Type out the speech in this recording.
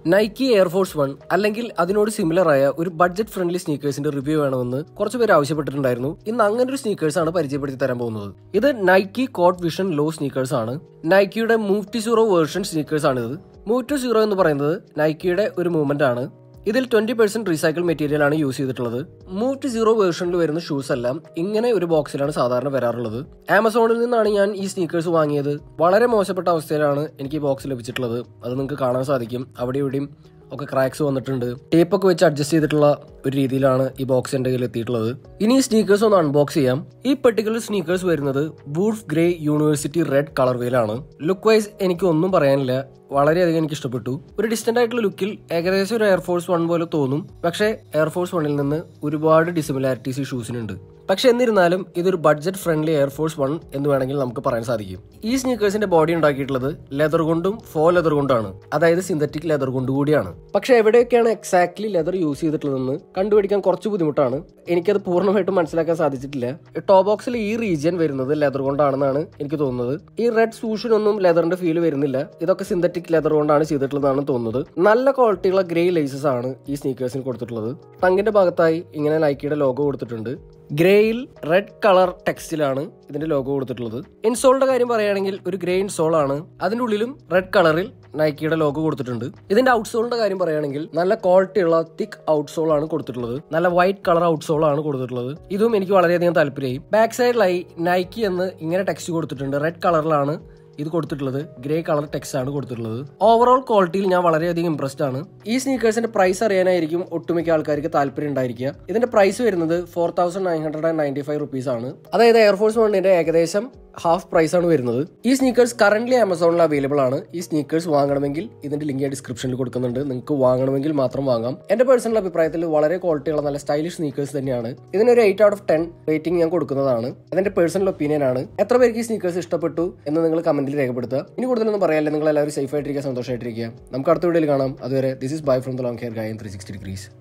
Nike air force one അല്ലെങ്കിൽ അതിനോട് similar ആയ ഒരു ബഡ്ജറ്റ് ഫ്രണ്ട്ലി സ്നീക്കേഴ്സിന്റെ റിവ്യൂ വേണമെന്ന് കുറച്ച് പേര് ആവശ്യപ്പെട്ടിട്ടുണ്ടായിരുന്നു ഇന്ന് അങ്ങനെ ഒരു സ്നീക്കേഴ്സ് ആണ് പരിചയപ്പെടുത്തി തരാൻ പോകുന്നത് ഇത് Nike court vision low sneakers ആണ് നൈക്കിയുടെ move to zero version sneakers ആണ് ഇത് മൂവ് ടു സീറോ എന്ന് പറയുന്നത് നൈക്കിയുടെ ഒരു മൂവ്മെന്റ് ആണ് ഇതിൽ ട്വന്റി പെർസെന്റ് റീസൈക്കിൾ മെറ്റീരിയൽ ആണ് യൂസ് ചെയ്തിട്ടുള്ളത് മൂവ് ടു സീറോ വേർഷനിൽ വരുന്ന ഷൂസ് എല്ലാം ഇങ്ങനെ ഒരു ബോക്സിലാണ് സാധാരണ വരാറുള്ളത് ആമസോണിൽ നിന്നാണ് ഞാൻ ഈ സ്നീക്കേഴ്സ് വാങ്ങിയത് വളരെ മോശപ്പെട്ട അവസ്ഥയിലാണ് എനിക്ക് ഈ ബോക്സ് ലഭിച്ചിട്ടുള്ളത് അത് നിങ്ങൾക്ക് കാണാൻ സാധിക്കും അവിടെ ഇവിടെയും ഒക്കെ ക്രാക്സ് വന്നിട്ടുണ്ട് ടേപ്പൊക്കെ വെച്ച് അഡ്ജസ്റ്റ് ചെയ്തിട്ടുള്ള ഒരു രീതിയിലാണ് ഈ ബോക്സ് എന്റെ കയ്യിൽ എത്തിയിട്ടുള്ളത് ഇനി ഈ സ്നീക്കേഴ്സ് ഒന്ന് അൺബോക്സ് ചെയ്യാം ഈ പെർട്ടിക്കുലർ സ്നീക്കേഴ്സ് വരുന്നത് വൂൾഫ് ഗ്രേ യൂണിവേഴ്സിറ്റി റെഡ് കളർവേയിലാണ് ലുക്ക് വൈസ് എനിക്ക് ഒന്നും പറയാനില്ല വളരെയധികം എനിക്ക് ഇഷ്ടപ്പെട്ടു ഒരു ഡിസ്റ്റന്റ് ആയിട്ടുള്ള ലുക്കിൽ ഏകദേശം ഒരു എയർഫോഴ്സ് വൺ പോലെ തോന്നും പക്ഷേ എയർഫോഴ്സ് വണ്ണിൽ നിന്ന് ഒരുപാട് ഡിസിമിലാരിറ്റീസ് ഈ ഷൂസിനുണ്ട് പക്ഷെ എന്നിരുന്നാലും ഇതൊരു ബഡ്ജറ്റ് ഫ്രണ്ട്ലി എയർഫോഴ്സ് വൺ എന്ന് വേണമെങ്കിൽ നമുക്ക് പറയാൻ സാധിക്കും ഈ സ്നീക്കേഴ്സിന്റെ ബോഡി ഉണ്ടാക്കിയിട്ടുള്ളത് ലെതർ കൊണ്ടും ഫോ ലെതർ കൊണ്ടാണ് അതായത് സിന്തറ്റിക് ലെതർ കൊണ്ട് കൂടിയാണ് പക്ഷെ എവിടെയൊക്കെയാണ് എക്സാക്ട്ലി ലെതർ യൂസ് ചെയ്തിട്ടുള്ളതെന്ന് കണ്ടുപിടിക്കാൻ കുറച്ച് ബുദ്ധിമുട്ടാണ് എനിക്കത് പൂർണ്ണമായിട്ടും മനസ്സിലാക്കാൻ സാധിച്ചിട്ടില്ല ടോപ്പ് ബോക്സിൽ ഈ റീജിയൻ വരുന്നത് ലെതർ കൊണ്ടാണെന്നാണ് എനിക്ക് തോന്നുന്നത് ഈ റെഡ് സൂഷിനൊന്നും ലെതറിന്റെ ഫീൽ വരുന്നില്ല ഇതൊക്കെ സിന്തറ്റിക് ലെതർ കൊണ്ടാണ് ചെയ്തിട്ടുള്ളതാണ് തോന്നുന്നത് നല്ല ക്വാളിറ്റിയുള്ള ഗ്രേ ലേസസ് ആണ് ഈ സ്നീക്കേഴ്സിന് കൊടുത്തിട്ടുള്ളത് ടങ്ങിന്റെ ഭാഗത്തായി ഇങ്ങനെ നൈക്കിയുടെ ലോഗോ കൊടുത്തിട്ടുണ്ട് ഗ്രേയിൽ റെഡ് കളർ ടെക്സ്റ്റിലാണ് ഇതിന്റെ ലോഗോ കൊടുത്തിട്ടുള്ളത് ഇൻസോളിന്റെ കാര്യം പറയുകയാണെങ്കിൽ ഒരു ഗ്രേ ഇൻസോൾ ആണ് അതിന്റെ ഉള്ളിലും റെഡ് കളറിൽ നൈക്കിയുടെ ലോഗോ കൊടുത്തിട്ടുണ്ട് ഇതിന്റെ ഔട്ട്സോളിന്റെ കാര്യം പറയുകയാണെങ്കിൽ നല്ല ക്വാളിറ്റി ഉള്ള തിക്ക് ഔട്ട്സോൾ ആണ് കൊടുത്തിട്ടുള്ളത് നല്ല വൈറ്റ് കളർ ഔട്ട്സോൾ ആണ് കൊടുത്തിട്ടുള്ളത് ഇതും എനിക്ക് വളരെയധികം താല്പര്യമായി ബാക്ക് സൈഡിലായി നൈക്കി എന്ന് ഇങ്ങനെ ടെക്സ്റ്റ് കൊടുത്തിട്ടുണ്ട് റെഡ് കളറിലാണ് ഇത് കൊടുത്തിട്ടുള്ളത് ഗ്രേ കളർ ടെക്സ്റ്റ് ആണ് കൊടുത്തിട്ടുള്ളത് ഓവറോൾ ക്വാളിറ്റിയിൽ ഞാൻ വളരെയധികം ഇംപ്രസ്ഡ് ആണ് ഈ സ്നീക്കേഴ്സിന്റെ പ്രൈസ് അറിയാനായിരിക്കും ഒട്ടുമിക്ക ആൾക്കാർക്ക് താല്പര്യം ഉണ്ടായിരിക്കുക ഇതിന്റെ പ്രൈസ് വരുന്നത് four thousand nine hundred and ninety five rupees ആണ് അതായത് എയർഫോഴ്സ് വണ്ണിന്റെ ഏകദേശം ഹാഫ് പ്രൈസ് ആണ് വരുന്നത് ഈ സ്നീക്കേഴ്സ് കറന്റ് ആമസോണിൽ അവൈലബിൾ ആണ് ഈ സ്നീക്കേഴ്സ് വാങ്ങണമെങ്കിൽ ഇതിന്റെ ലിങ്ക് ഞാൻ ഡിസ്ക്രിപ്ഷനിൽ കൊടുക്കുന്നുണ്ട് നിങ്ങൾക്ക് വാങ്ങണമെങ്കിൽ മാത്രം വാങ്ങാം എന്റെ പേഴ്സണൽ അഭിപ്രായത്തിൽ വളരെ ക്വാളിറ്റിയുള്ള നല്ല സ്റ്റൈലിഷ് സ്നീക്കേഴ്സ് തന്നെയാണ് ഇതിനൊരു eight out of ten rating ഞാൻ കൊടുക്കുന്നതാണ് അതെന്റെ പേഴ്സണൽ ഒപ്പീനിയൻ ആണ് എത്ര പേർക്ക് ഈ സ്നീക്കേഴ്സ് ഇഷ്ടപ്പെട്ടു എന്ന് നിങ്ങൾ കമന്റിൽ രേഖപ്പെടുത്തുക ഇനി കൂടുതലൊന്നും പറയാല്ലേ നിങ്ങൾ എല്ലാവരും സേഫ് ആയിട്ടിരിക്കുക സന്തോഷമായിട്ടിരിക്കുക നമുക്ക് അടുത്ത വീഡിയോയിൽ കാണാം അതുവരെ this is bye from the long hair guy in three sixty degrees